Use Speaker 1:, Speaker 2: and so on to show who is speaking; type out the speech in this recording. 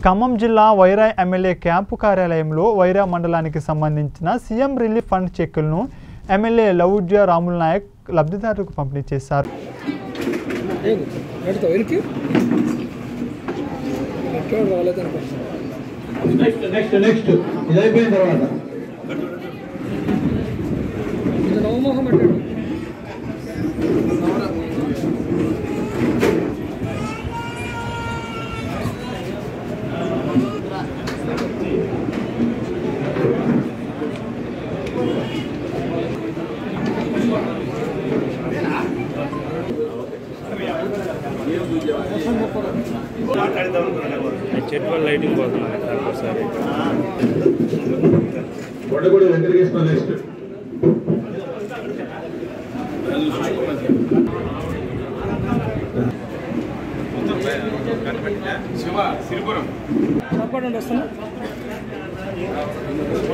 Speaker 1: ఖమ్మం జిల్లా Wyra MLA camp కార్యాలయంలో వైరా మండలానికి సంబంధించిన సీఎం రిలీఫ్ ఫండ్ చెక్కులను ఎమ్మెల్యే లవుడ్య రాముల్ నాయక్ లబ్ధిదారులకు పంపిణీ చేశారు
Speaker 2: ఏది నడుతావు వెనక్కి ఎక్కడ రాలేదనుకుంటున్నాను
Speaker 3: నెక్స్ట్ నెక్స్ట్ నెక్స్ట్ ఇది అయిపోయిన తర్వాత
Speaker 2: ఇది నవమోహం అంటాడు
Speaker 4: చెట్టు వల్ల లైటింగ్ పోతుంది సార్ ఒకసారి
Speaker 3: కొండగూడి వెంకటకృష్ణ నెక్స్ట్
Speaker 2: కాపాడండి వస్తాను